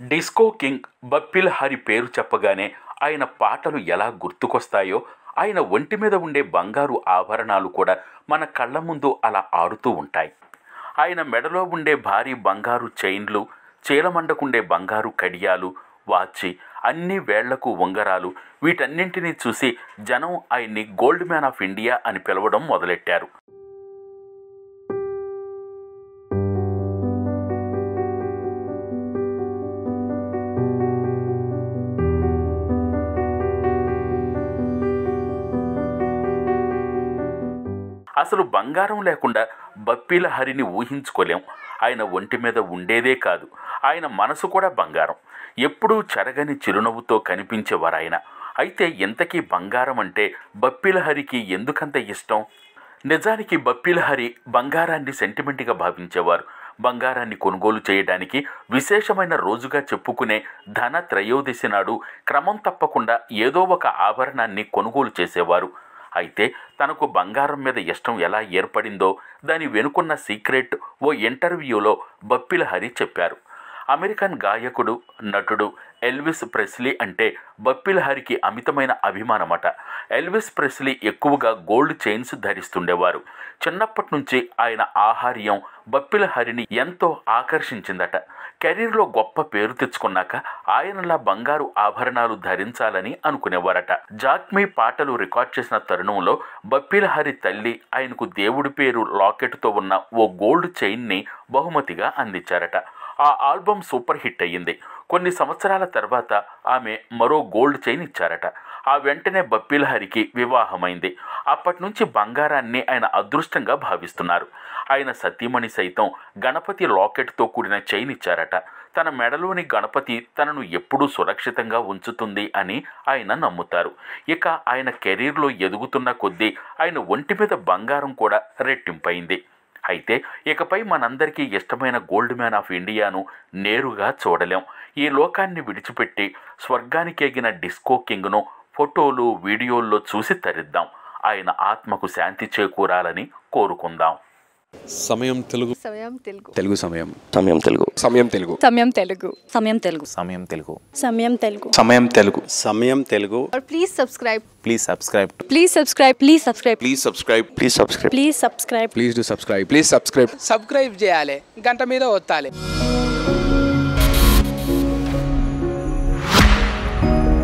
disco king బప్పిల్ Hari పేరు చెప్పగానే ఆయన పాటలు ఎలా గుర్తుకొస్తాయో ఆయన ఒంటి మీద ఉండే బంగారు ఆభరణాలు కూడా మన కళ్ళ ముందు అలా ఆడుతూ ఉంటాయి ఆయన మెడలో ఉండే భారీ బంగారు చైన్లు చీలమండకుండే బంగారు కడియాలు వాచి అన్ని వేళ్లకు ఉంగరాలు వీటన్నింటినీ చూసి జనం ఆయన్ని గోల్డ్ మ్యాన్ ఆఫ్ ఇండియా అని పిలవడం మొదలెట్టారు అసలు బంగారం లేకుండా బప్పీల హరిని ఊహించుకోలేం ఆయన ఒంటి మీద ఉండేదే కాదు ఆయన మనసు కూడా బంగారం ఎప్పుడూ చెరగని చిరునవ్వుతో కనిపించేవారు ఆయన అయితే ఇంతకీ బంగారం అంటే బప్పీల హరికి ఎందుకంత ఇష్టం నిజానికి బప్పీల హరి బంగారాన్ని సెంటిమెంట్గా భావించేవారు బంగారాన్ని కొనుగోలు చేయడానికి విశేషమైన రోజుగా చెప్పుకునే ధన త్రయోదశి నాడు క్రమం తప్పకుండా ఏదో ఒక ఆభరణాన్ని కొనుగోలు చేసేవారు అయితే తనకు బంగారం మీద ఇష్టం ఎలా ఏర్పడిందో దాని వెనుకున్న సీక్రెట్ ఓ ఇంటర్వ్యూలో బప్పిల హరి చెప్పారు అమెరికన్ గాయకుడు నటుడు ఎల్విస్ ప్రెస్లీ అంటే బప్పిల హరికి అమితమైన అభిమానమట ఎల్విస్ ప్రెస్లీ ఎక్కువగా గోల్డ్ చైన్స్ ధరిస్తుండేవారు చిన్నప్పటి నుంచి ఆయన ఆహార్యం బప్పిల హరిని ఎంతో ఆకర్షించిందట కెరీర్లో గొప్ప పేరు తెచ్చుకున్నాక ఆయనలా బంగారు ఆభరణాలు ధరించాలని అనుకునేవారట జాక్మీ పాటలు రికార్డ్ చేసిన తరుణంలో బప్పిల హరి తల్లి ఆయనకు దేవుడి పేరు లాకెట్తో ఉన్న ఓ గోల్డ్ చైన్ని బహుమతిగా అందించారట ఆ ఆల్బమ్ సూపర్ హిట్ అయ్యింది కొన్ని సంవత్సరాల తర్వాత ఆమె మరో గోల్డ్ చైన్ ఇచ్చారట ఆ వెంటనే బప్పిల హరికి వివాహమైంది అప్పటి నుంచి బంగారాన్ని ఆయన అదృష్టంగా భావిస్తున్నారు ఆయన సతీమణి సైతం గణపతి లాకెట్తో కూడిన చైన్ ఇచ్చారట తన మెడలోని గణపతి తనను ఎప్పుడూ సురక్షితంగా ఉంచుతుంది అని ఆయన నమ్ముతారు ఇక ఆయన కెరీర్లో ఎదుగుతున్న కొద్దీ ఆయన ఒంటి మీద బంగారం కూడా రెట్టింపైంది అయితే ఇకపై మనందరికీ ఇష్టమైన గోల్డ్ మ్యాన్ ఆఫ్ ఇండియాను నేరుగా చూడలేం ఈ లోకాన్ని విడిచిపెట్టి స్వర్గానికి ఎగిన డిస్కో కింగ్ను ఫోటోలు వీడియోల్లో చూసి తరిద్దాం ఆయన ఆత్మకు శాంతి చేకూరాలని కోరుకుందాం సమయం తెలుగు సమయం తెలుగు తెలుగు సమయం సమయం తెలుగు సమయం తెలుగు సమయం తెలుగు సమయం తెలుగు సమయం తెలుగు సమయం తెలుగు సమయం తెలుగు సమయం తెలుగు और please subscribe please subscribe please subscribe please subscribe please subscribe please subscribe please subscribe please do subscribe please subscribe subscribe చేయాలి గంట మీద ఒత్తాలి